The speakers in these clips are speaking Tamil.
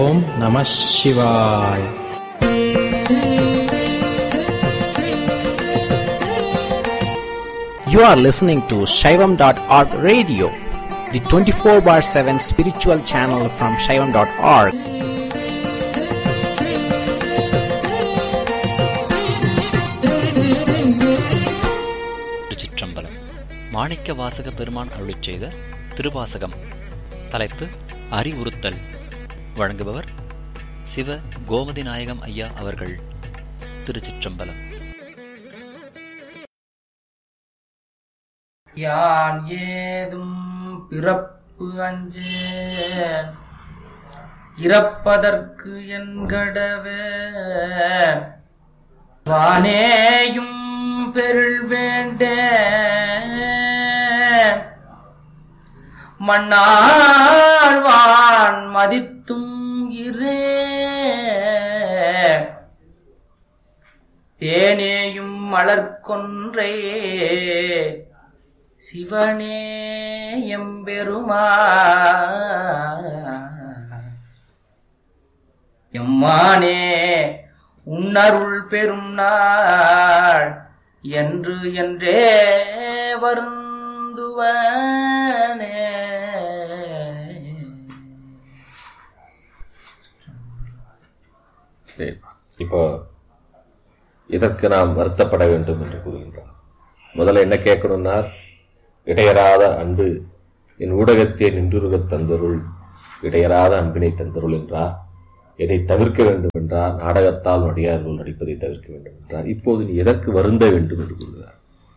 ஓம் நம சிவாய் You are listening to Shaivam.org radio, the 24 bar 7 spiritual channel from Shaivam.org. திருச்சிற்றம்பலம் மாணிக்க வாசக பெருமான் அருளிச் செய்த திருவாசகம் தலைப்பு அறிவுறுத்தல் வழங்குபவர் சிவ கோமதி நாயகம் ஐயா அவர்கள் திருச்சிற்றம்பலம் யான் ஏதும் பிறப்பு அஞ்சேன் இறப்பதற்கு என்கடவேன் வானேயும் பெருள் வேண்டேன் மண்ணாழ்வான் மதித்தும் இரே தேனேயும் மலர்கொன்றை சிவனே எம்பெருமா எம்மானே உன்னருள் பெரும் நாள் என்று என்றே வருந்துவனே சரி இப்போ இதற்கு நாம் வருத்தப்பட வேண்டும் என்று கூறுகின்றார் முதல்ல என்ன கேட்கணும்னா இடையராத அன்பு என் ஊடகத்தை நின்றுருகத் தந்தருள் இடையராத அன்பினை தந்தருள் என்றார் எதை தவிர்க்க வேண்டும் என்றார் நாடகத்தால் நடிகார்கள் நடிப்பதை தவிர்க்க வேண்டும் என்றார் இப்போது நீ எதற்கு வருந்த வேண்டும் என்று கூறுகிறார்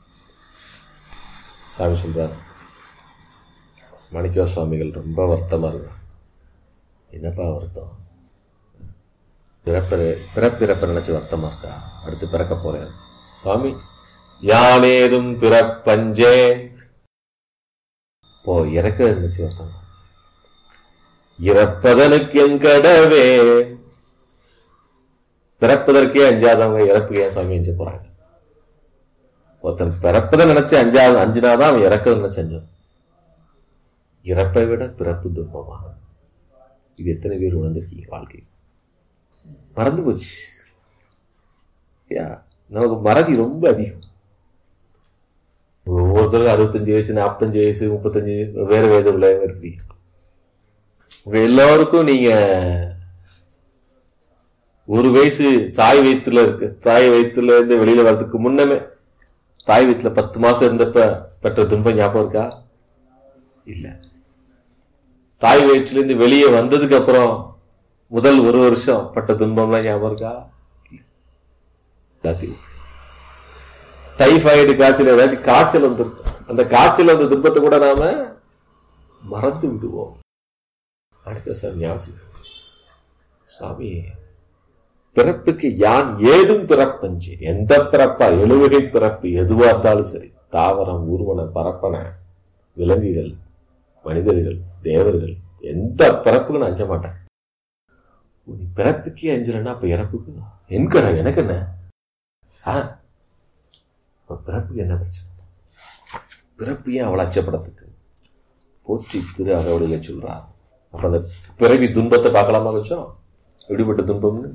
சாமி சொல்றார் மாணிக்கவ சுவாமிகள் ரொம்ப வருத்தமா இருக்கிறார் என்னப்பா வருத்தம் பிறப்பிற பிறப்பிறப்ப நினைச்சு வருத்தமா இருக்கா அடுத்து பிறக்க போறேன் சுவாமி யானேதும் பிறப்பஞ்சே போ இறக்க நினைச்சு வருத்தம் இறப்பதனுக்கு எங்கடவே பிறப்பதற்கே அஞ்சாதவங்க இறப்பு ஏன் சுவாமி அஞ்ச போறாங்க ஒருத்தன் பிறப்பதை நினைச்சு அஞ்சாவது அஞ்சினாதான் அவன் இறக்கதை நினைச்சு அஞ்சான் இறப்பை விட பிறப்பு துன்பமாக இது எத்தனை பேர் உணர்ந்திருக்கீங்க வாழ்க்கை மறந்து போச்சு யா நமக்கு மறதி ரொம்ப அதிகம் ஒவ்வொருத்தரும் அறுபத்தஞ்சு வயசு நாற்பத்தஞ்சு வயசு முப்பத்தஞ்சு வேற வேத விளையாம இருப்பீங்க உங்க எல்லாருக்கும் நீங்க ஒரு வயசு தாய் வயிற்றுல இருக்கு தாய் வயிற்றுல இருந்து வெளியில வர்றதுக்கு முன்னமே தாய் வயிற்றுல பத்து மாசம் இருந்தப்ப பெற்ற துன்பம் ஞாபகம் இருக்கா இல்ல தாய் வயிற்றுல இருந்து வெளியே வந்ததுக்கு அப்புறம் முதல் ஒரு வருஷம் பட்ட துன்பம்லாம் ஞாபகம் இருக்கா எல்லாத்தையும் டைபாய்டு காய்ச்சல் ஏதாச்சும் காய்ச்சல் வந்திருக்கும் அந்த காய்ச்சல் வந்த துன்பத்தை கூட நாம மறந்து விடுவோம் அடுத்த சார் ஞாபகம் சுவாமி பிறப்புக்கு யான் ஏதும் பிறப்பஞ்சு எந்த பிறப்பா எழுவகை பிறப்பு எதுவா இருந்தாலும் சரி தாவரம் ஊர்வன பரப்பன விலங்குகள் மனிதர்கள் தேவர்கள் எந்த பிறப்புக்கும் நான் அஞ்ச மாட்டேன் நீ பிறப்புக்கே அஞ்சலன்னா அப்ப இறப்புக்கு என்கடா எனக்கு என்ன ஆ அப்ப பிறப்புக்கு என்ன பிரச்சனை பிறப்பு ஏன் அவளை அச்சப்படத்துக்கு போற்றி திரு அகவடியில சொல்றா அப்ப அந்த பிறவி துன்பத்தை பார்க்கலாமா வச்சோம் எப்படிப்பட்ட துன்பம்னு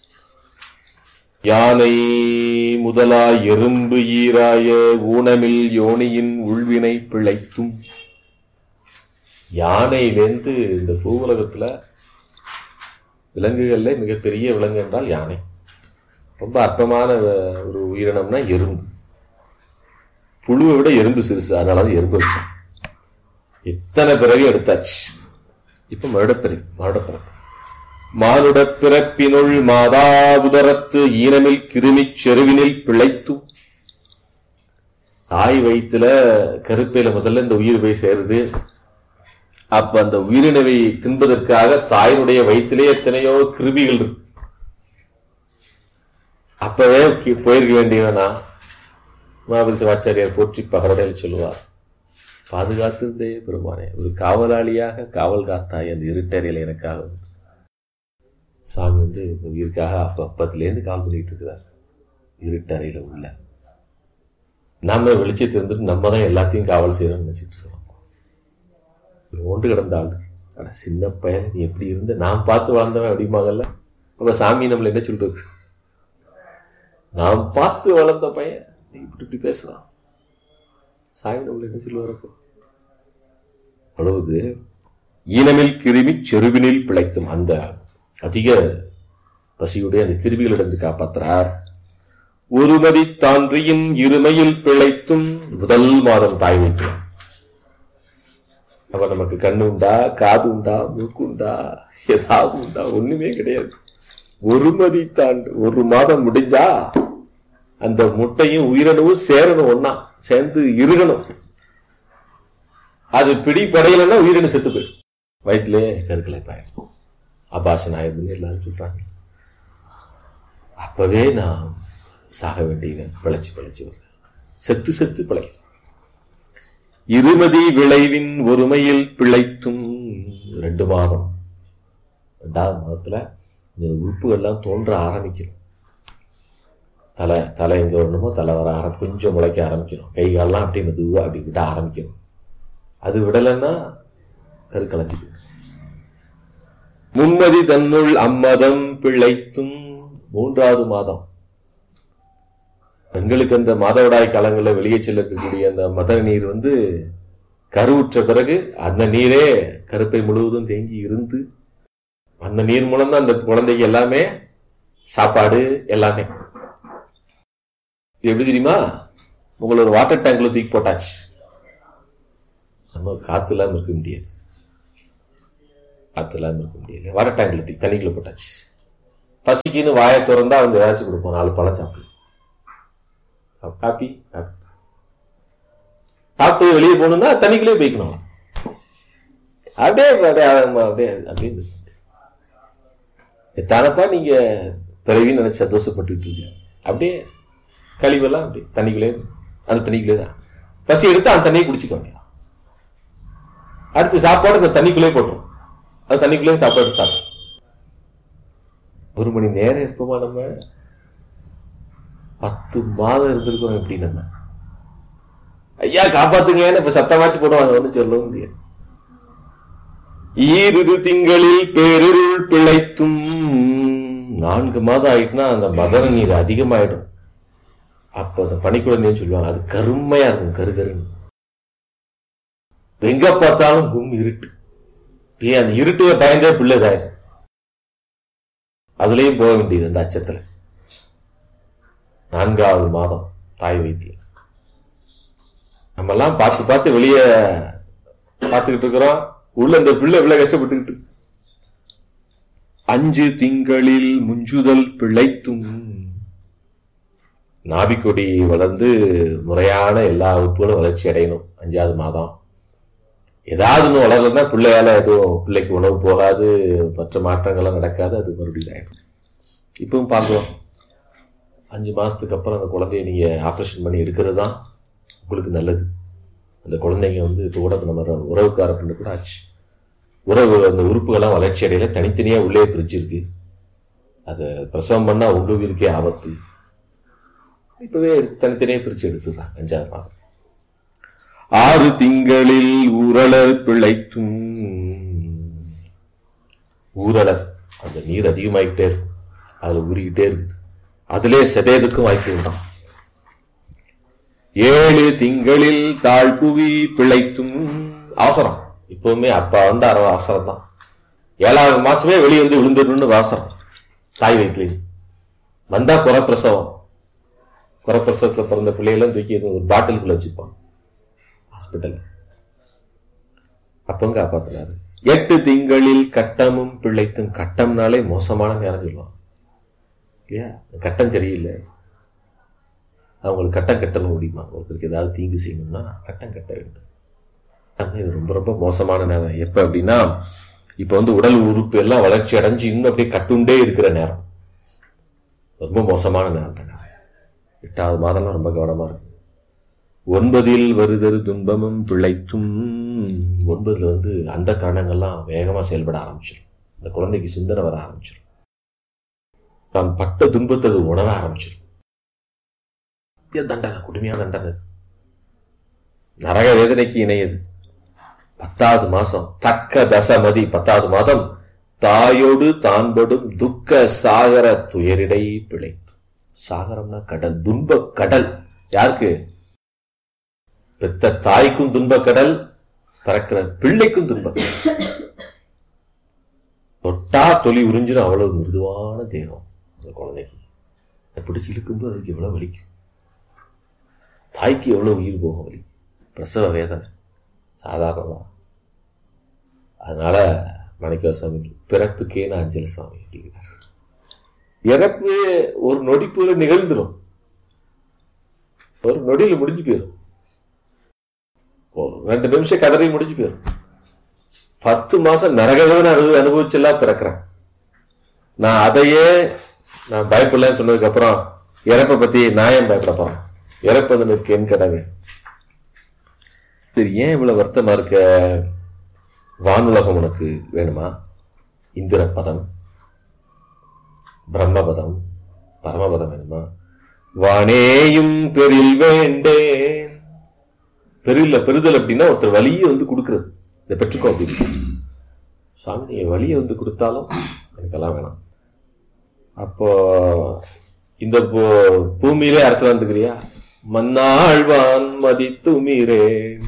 யானை முதலா எறும்பு ஈராய ஊனமில் யோனியின் உள்வினை பிழைத்தும் யானையிலேருந்து இந்த பூவுலகத்துல விலங்குகள்ல மிகப்பெரிய விலங்கு என்றால் யானை ரொம்ப அற்பமான அஹ், ஒரு உயிரினம்னா எறும்பு புழுவை விட எறும்பு சிறுசு அதனால அது எறும்பு வச்சான் இத்தனை பிறவி எடுத்தாச்சு இப்ப மறுடப்பிறவி மறுடப்பிறப்பு மானுட பிறப்பினுள் மாதாபுதரத்து ஈனமில் கிருமிச் செருவினில் பிழைத்து தாய் வயிற்றுல கருப்பையில முதல்ல இந்த உயிர் போய் சேருது அப்ப அந்த உயிரினவை தின்பதற்காக தாயினுடைய வயிற்றிலே எத்தனையோ கிருமிகள் இருக்கு அப்பவே கி- போயிருக்க வேண்டியவனா மாபதி சிவாச்சாரியார் போற்றி பகரடையில் சொல்லுவார் பாதுகாத்திருந்தே பெருமானே ஒரு காவலாளியாக காவல் காத்தாய் அந்த இருட்டறையில் எனக்காக வந்து சாமி வந்து இந்த உயிருக்காக அப்ப அப்பத்திலேருந்து கால் பண்ணிட்டு இருக்கிறார் இருட்டறையில உள்ள நாம வெளிச்சத்தை இருந்துட்டு நம்ம தான் எல்லாத்தையும் காவல் செய்யறோம்னு நினைச்சிட்டு இருக்கோம் ஒன்று கிடந்த ஆள் அட சின்ன பையன் நீ எப்படி இருந்த நான் பார்த்து வளர்ந்தவன் அப்படிம்பாங்கல்ல அப்ப சாமி நம்மள என்ன சொல்றது நான் பார்த்து வளர்ந்த பையன் நீ இப்படி இப்படி பேசலாம் சாமி நம்மள என்ன சொல்லுவார் அப்போ அழுவது ஈனமில் கிருமி செருவினில் பிழைத்தும் அந்த அதிக பசியுடைய அந்த கிருமிகளிடந்து காப்பாற்றுறார் ஒருமதி தான்றியின் இருமையில் பிழைத்தும் முதல் மாதம் தாய் வைக்கலாம் அப்ப நமக்கு கண்ணு உண்டா காது உண்டா மூக்கு உண்டா ஏதாவது உண்டா ஒண்ணுமே கிடையாது ஒருமதி தாண்டு ஒரு மாதம் முடிஞ்சா அந்த முட்டையும் உயிரணுவும் சேரணும் ஒண்ணா சேர்ந்து இருகணும் அது பிடிப்படையலைன்னா உயிரணு செத்து போயிடும் வயிற்றுலே கருக்களை பாயிடும் அபாஷன் ஆயிடுதுன்னு எல்லாரும் சொல்றாங்க அப்பவே நான் சாக வேண்டியவன் பிழைச்சு பிழைச்சு வருவேன் செத்து செத்து பிழைக்கிறேன் இருமதி விளைவின் ஒருமையில் பிழைத்தும் ரெண்டு மாதம் ரெண்டாவது மாதத்துல இந்த உறுப்புகள்லாம் தோன்ற ஆரம்பிக்கணும் தலை தலை எங்க வரணுமோ தலை வர ஆரம் கொஞ்சம் முளைக்க ஆரம்பிக்கணும் கை கால்லாம் அப்படியே மெதுவா அப்படி விட ஆரம்பிக்கணும் அது விடலைன்னா கருக்கலஞ்சி போயிடும் மும்மதி தன்னுள் அம்மதம் பிழைத்தும் மூன்றாவது மாதம் பெண்களுக்கு அந்த மாதவிடாய் காலங்களில் வெளியே செல்ல இருக்கக்கூடிய அந்த மத நீர் வந்து கருவுற்ற பிறகு அந்த நீரே கருப்பை முழுவதும் தேங்கி இருந்து அந்த நீர் மூலம் தான் அந்த குழந்தைக்கு எல்லாமே சாப்பாடு எல்லாமே இது எப்படி தெரியுமா உங்களோட வாட்டர் டேங்க்ல தூக்கி போட்டாச்சு நம்ம காத்து இல்லாம இருக்க முடியாது காத்து இல்லாம இருக்க முடியல வாட்டர் டேங்க்ல தூக்கி தண்ணிக்குள்ள போட்டாச்சு பசிக்குன்னு வாயை திறந்தா வந்து ஏதாச்சும் கொடுப்போம் நாலு பழம் சாப்பிடு காப்பி சாப்பிட்டு வெளியே போகணும்னா தண்ணிக்குள்ளே போய்க்கணும் அப்படியே அப்படியே அப்படியே அப்படியே எத்தானப்பா நீங்க பிறவின்னு நினைச்சு சந்தோஷப்பட்டுட்டு இருக்கீங்க அப்படியே கழிவெல்லாம் அப்படியே தண்ணிக்குள்ளே அந்த தண்ணிக்குள்ளே தான் பசி எடுத்து அந்த தண்ணியை குடிச்சுக்க வேண்டியதான் அடுத்து சாப்பாடு அந்த தண்ணிக்குள்ளே போட்டுரும் அது தண்ணிக்குள்ளே சாப்பாடு சாப்பிடும் ஒரு மணி நேரம் இருப்போமா நம்ம பத்து மாதம் இருந்திருக்கோம் எப்படி நம்ம ஐயா காப்பாத்துங்கன்னு இப்ப சத்தமாச்சு போடுவாங்க ஒன்றும் சொல்லவும் முடியாது ஈரிரு திங்களில் பேரிருள் பிழைத்தும் நான்கு மாதம் ஆயிட்டுனா அந்த மதன நீர் அதிகமாயிடும் அப்ப அந்த பனிக்குழந்தைன்னு சொல்லுவாங்க அது கருமையா இருக்கும் கரு கருன்னு எங்க பார்த்தாலும் கும் இருட்டு ஏன் அந்த இருட்டுல பயந்தே பிள்ளை இதாயிரும் அதுலயும் போக வேண்டியது அந்த அச்சத்துல நான்காவது மாதம் தாய் வைத்தியம் நம்ம எல்லாம் பார்த்து பார்த்து வெளியே பார்த்துக்கிட்டு இருக்கிறோம் உள்ள இந்த பிள்ளை இவ்வளவு கஷ்டப்பட்டுக்கிட்டு அஞ்சு திங்களில் முஞ்சுதல் பிழைத்தும் நாபிக்கொடி வளர்ந்து முறையான எல்லா உறுப்புகளும் வளர்ச்சி அடையணும் அஞ்சாவது மாதம் ஏதாவது ஒன்று வளரலன்னா பிள்ளையால எதுவும் பிள்ளைக்கு உணவு போகாது மற்ற மாற்றங்கள்லாம் நடக்காது அது மறுபடியும் ஆயிடும் இப்பவும் பார்க்கலாம் அஞ்சு மாசத்துக்கு அப்புறம் அந்த குழந்தைய நீங்க ஆப்ரேஷன் பண்ணி எடுக்கிறது தான் உங்களுக்கு நல்லது அந்த குழந்தைங்க வந்து இப்போ கூட நம்ம உறவுக்கார பண்ண கூட ஆச்சு உறவு அந்த உறுப்புகள்லாம் வளர்ச்சி அடையில தனித்தனியா உள்ளே பிரிச்சிருக்கு அதை பிரசவம் பண்ணா உங்க உயிருக்கே ஆபத்து இப்பவே எடுத்து தனித்தனியா பிரிச்சு எடுத்துடுறாங்க அஞ்சாவது மாதம் ஆறு திங்களில் ஊரலர் பிழைத்தும் ஊரலர் அந்த நீர் அதிகமாயிட்டே இருக்கும் அதுல ஊறிக்கிட்டே இருக்குது அதிலே செதையதுக்கும் வாய்ப்பு உண்டாம் ஏழு திங்களில் தாழ்புவி பிழைத்தும் அவசரம் இப்பவுமே அப்பா வந்து அரை அவசரம் தான் ஏழாவது மாசமே வெளியே வந்து விழுந்துடணும்னு அவசரம் தாய் வயிற்றுல வந்தா குறப்பிரசவம் குறப்பிரசவத்துல பிறந்த பிள்ளைகளும் தூக்கி ஒரு பாட்டிலுக்குள்ள வச்சுப்பான் ஹாஸ்பிட்டல் அப்பங்க காப்பாத்துறாரு எட்டு திங்களில் கட்டமும் பிழைத்தும் கட்டம்னாலே மோசமான நேரம் சொல்லுவான் இல்லையா கட்டம் சரியில்லை அவங்களுக்கு கட்டம் கட்டணும் முடியுமா ஒருத்தருக்கு ஏதாவது தீங்கு செய்யணும்னா கட்டம் கட்ட வேண்டும் அது இது ரொம்ப ரொம்ப மோசமான நேரம் எப்ப அப்படின்னா இப்ப வந்து உடல் உறுப்பு எல்லாம் வளர்ச்சி அடைஞ்சு இன்னும் அப்படியே கட்டுண்டே இருக்கிற நேரம் ரொம்ப மோசமான நேரம் தான் எட்டாவது மாதம்லாம் ரொம்ப கவனமா இருக்கு ஒன்பதில் வருதல் துன்பமும் பிழைத்தும் ஒன்பதுல வந்து அந்த காரணங்கள்லாம் வேகமா செயல்பட ஆரம்பிச்சிடும் அந்த குழந்தைக்கு சிந்தனை வர ஆரம்பிச்சிடும் தான் பட்ட துன்பத்தை அது உணர ஆரம்பிச்சிடும் இது தண்டனை கொடுமையான தண்டனை இது நரக வேதனைக்கு இணையது பத்தாவது மாசம் தக்க தசமதி பத்தாவது மாதம் தாயோடு தான்படும் துக்க சாகர துயரிடை பிழைத்து சாகரம்னா கடல் துன்ப கடல் யாருக்கு பெத்த தாய்க்கும் துன்ப கடல் பிறக்கிற பிள்ளைக்கும் துன்ப கடல் தொட்டா தொலி உறிஞ்சிடும் அவ்வளவு மிருதுவான தேகம் அந்த குழந்தைக்கு அதை பிடிச்சி இழுக்கும்போது அதுக்கு எவ்வளவு வலிக்கும் தாய்க்கு எவ்வளவு உயிர் போகும் வலி பிரசவ வேதனை சாதாரணமா அதனால மணிக்கா சுவாமி பிறப்புக்கே நான் அஞ்சலி சுவாமி அப்படிங்கிறார் இறப்பு ஒரு நொடிப்புல நிகழ்ந்துடும் ஒரு நொடியில முடிஞ்சு போயிடும் ஒரு ரெண்டு நிமிஷம் கதறி முடிஞ்சு போயிடும் பத்து மாசம் நரகவேதனை அனுபவி அனுபவிச்செல்லாம் பிறக்கிறேன் நான் அதையே நான் பயப்படலன்னு சொன்னதுக்கு அப்புறம் இறப்பை பத்தி நான் ஏன் பயப்பட போறேன் இறப்பது நிற்கு என் கடமை சரி ஏன் இவ்வளவு வருத்தமா இருக்க வானுலகம் உனக்கு வேணுமா இந்திர பதம் பிரம்மபதம் பரமபதம் வேணுமா வானேயும் பெரில் வேண்டேன் பெரில்ல பெறுதல் அப்படின்னா ஒருத்தர் வழியை வந்து கொடுக்கறது இதை பெற்றுக்கோ அப்படின்னு சாமி நீங்க வழியை வந்து கொடுத்தாலும் எனக்கெல்லாம் வேணாம் அப்போ இந்த பூ- பூமியிலே அரசு வந்துக்கிறியா மன்னாழ்வான் மதித்து மீறேன்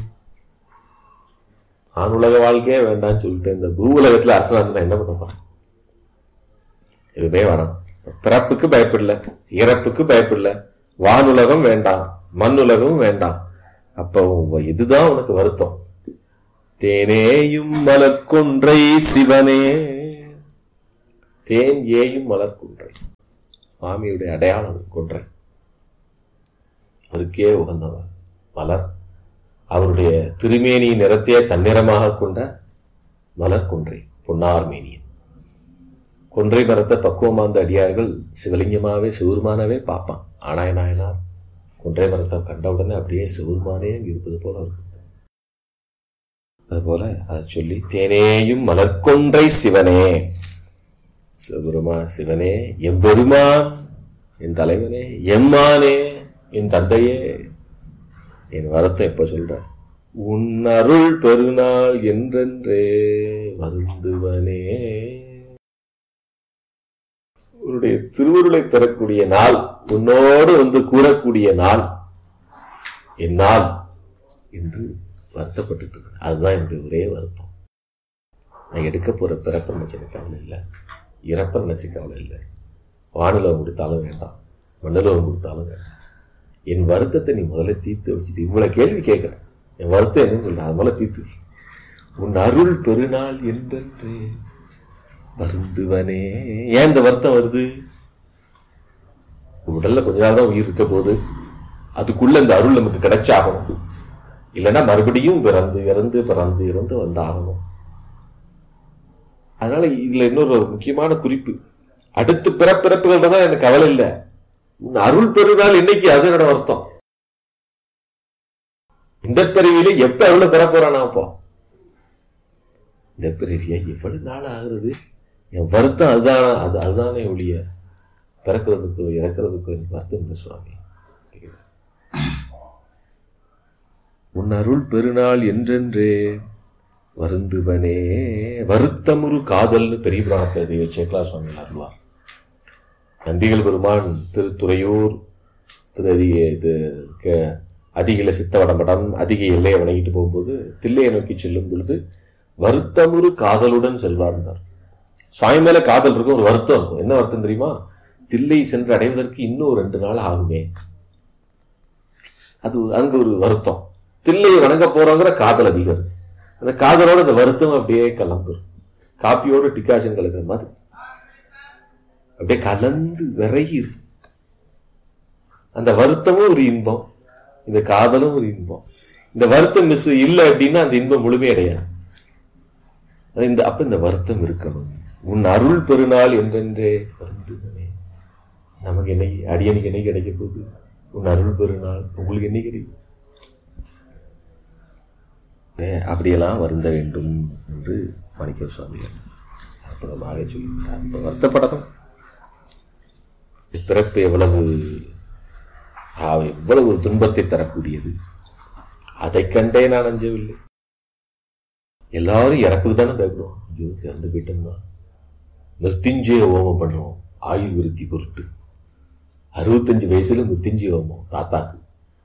ஆணுலக வாழ்க்கையே வேண்டாம்னு சொல்லிட்டு இந்த பூ உலகத்துல அரசு வந்து நான் என்ன பண்ண போறேன் எதுவுமே வேணாம் பிறப்புக்கு பயப்படல இறப்புக்கு பயப்படல வானுலகம் வேண்டாம் மண்ணுலகம் வேண்டாம் அப்போ உ- இதுதான் உனக்கு வருத்தம் தேனேயும் மலர்கொன்றை சிவனே தேன் ஏயும் மலர்கொன்றை சுவாமியுடைய அடையாளம் கொன்றை அவருக்கே உகந்தவர் மலர் அவருடைய திருமேனி நிறத்தையே தன்னிறமாக கொண்ட மலர் கொன்றை பொன்னார் மேனியன் கொன்றை மரத்தை பக்குவமாந்த அடியார்கள் சிவலிங்கமாவே சிவருமானவே பார்ப்பான் ஆனாய நாயனார் கொன்றை மரத்தை கண்ட உடனே அப்படியே சிவருமானே அங்க இருப்பது போல இருக்கும் அதுபோல அதை சொல்லி தேனேயும் மலர்கொன்றை சிவனே சிவபெருமா சிவனே எம்பெருமான் என் தலைவனே எம்மானே என் தந்தையே என் வரத்தை எப்ப சொல்ற உன் அருள் பெருநாள் என்றென்றே வருந்துவனே உன்னுடைய திருவருளை பெறக்கூடிய நாள் உன்னோடு வந்து கூறக்கூடிய நாள் என் நாள் என்று வருத்தப்பட்டு இருக்கிறேன் அதுதான் என்னுடைய ஒரே வருத்தம் நான் எடுக்க போற பிறப்பை நினைச்சு எனக்கு கவலை இல்லை இறப்பை நினைச்சு கவலை இல்லை வானிலவம் கொடுத்தாலும் வேண்டாம் மண்ணிலவம் கொடுத்தாலும் வேண்டாம் என் வருத்தத்தை நீ முதல்ல தீர்த்து வச்சுட்டு இவ்வளவு கேள்வி கேட்கிறேன் என் வருத்தம் என்னன்னு சொல்ற அது முதல்ல தீர்த்து வை. உன் அருள் பெருநாள் என்றென்று வருந்துவனே ஏன் இந்த வருத்தம் வருது உடல்ல கொஞ்ச நாள் தான் உயிர் இருக்க போகுது அதுக்குள்ள இந்த அருள் நமக்கு கிடைச்சாகணும் இல்லைன்னா மறுபடியும் பிறந்து இறந்து பிறந்து இறந்து வந்தாகணும் அதனால இதுல இன்னொரு ஒரு முக்கியமான குறிப்பு அடுத்து பிறப்பிறப்புகள் தான் எனக்கு கவலை இல்லை உன் அருள் பெருநாள் இன்னைக்கு அது என்னோட வருத்தம் இந்த பிறவியில எப்ப எவ்வளவு பெற போறானா அப்போ இந்த பிறவியா எவ்வளவு நாள் ஆகுறது என் வருத்தம் அதுதான் அது அதுதானே ஒழிய பிறக்கிறதுக்கோ இறக்கிறதுக்கோ எனக்கு வருத்தம் இல்லை சுவாமி உன் அருள் பெருநாள் என்றென்றே வருந்துவனே வருத்தமுறு காதல்னு பெரிய புராணத்தை தெய்வ சேக்கலா சுவாமி அருள்வார் நந்திகள் பெருமான் திருத்துறையூர் திரு அதிக இது க- அதிகில சித்த வடமடம் அதிக எல்லையை வணங்கிட்டு போகும்போது தில்லையை நோக்கி செல்லும் பொழுது வருத்தமுறு காதலுடன் செல்வார்ந்தார் சாமி மேல காதல் இருக்கும் ஒரு வருத்தம் இருக்கும் என்ன வருத்தம் தெரியுமா தில்லை சென்று அடைவதற்கு இன்னும் ரெண்டு நாள் ஆகுமே அது ஒரு- அங்க ஒரு வருத்தம் தில்லையை வணங்க போறோங்கிற காதல் அதிகம் இருக்கு. அந்த காதலோட அந்த வருத்தம் அப்படியே கலந்துரும் காப்பியோட டிகாஷன் கலக்கிற மாதிரி அப்படியே கலந்து விறகி இருக்கு. அந்த வருத்தமும் ஒரு இன்பம் இந்த காதலும் ஒரு இன்பம் இந்த வருத்தம் மிஸ் இல்லை அப்படின்னா அந்த இன்பம் முழுமையடையாது அது இந்த அப்ப இந்த வருத்தம் இருக்கணும் உன் அருள் பெருநாள் என்றென்றே வருந்துவனே நமக்கு என்னைக்கு அடியனுக்கு என்னைக்கு கிடைக்க போகுது உன் அருள் பெருநாள் உங்களுக்கு என்னைக்கு கிடைக்கும் ஏ, அப்படியெல்லாம் வருந்த வேண்டும் என்று மாணிக்க சுவாமிகள் அற்புதமாக சொல்லியிருக்கிறார் இப்ப வருத்தப்படணும் பிறப்பு எவ்வளவு ஆ, எவ்வளவு துன்பத்தை தரக்கூடியது அதைக் கண்டே நான் அஞ்சவில்லை எல்லாரும் இறப்புக்கு தானே பயப்படுவோம் ஐயோ சேர்ந்து போயிட்டோம்னா மிருத்யுஞ்சய ஹோமம் பண்றோம் ஆயுள் விருத்தி பொருட்டு அறுபத்தஞ்சு வயசுல மிருத்யுஞ்சய ஹோமம் தாத்தாக்கு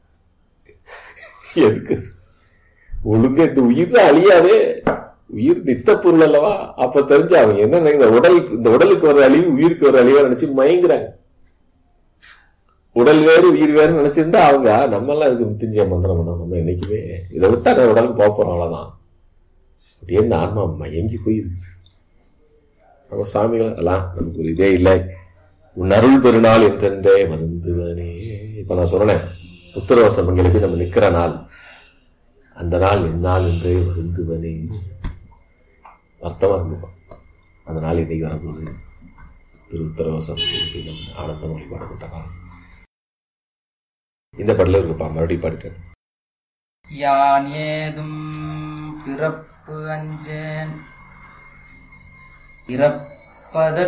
எதுக்கு ஒழுங்கா இந்த உயிர் தான் அழியாதே உயிர் நித்த பொருள் அல்லவா அப்ப தெரிஞ்சு அவங்க என்ன நினைக்கிற உடல் இந்த உடலுக்கு ஒரு அழிவு உயிருக்கு ஒரு அழிவா நினைச்சு மயங்குறாங்க உடல் வேறு உயிர் வேறு நினைச்சிருந்தா அவங்க நம்ம எல்லாம் இதுக்கு மிருத்யுஞ்சய மந்திரம் பண்ணோம் நம்ம என்னைக்குமே இதை விட்டா நான் உடலுக்கு போக போறோம் அவ்வளவுதான் அப்படியே இந்த ஆன்மா மயங்கி போயிருக்கு நம்ம சுவாமிகள் எல்லாம் நமக்கு ஒரு இதே இல்லை உன் அருள் பெருநாள் என்றென்றே வருந்துவனே இப்ப நான் சொன்னேன் உத்தரவாச மங்களுக்கு நம்ம நிக்கிற நாள் அந்த நாள் எந்நாள் என்றே வருந்துவனே அர்த்தமா இருந்துப்போம் அந்த நாள் இன்னைக்கு வரும்போது திரு உத்தரவாசம் நம்ம ஆனந்தம் வழிபாடு நாள் இந்த பாடல இருக்குப்பா மறுபடியும் பாடிட்டேன் யான் ஏதும் பிறப்பு அஞ்சேன் இறப்பதற்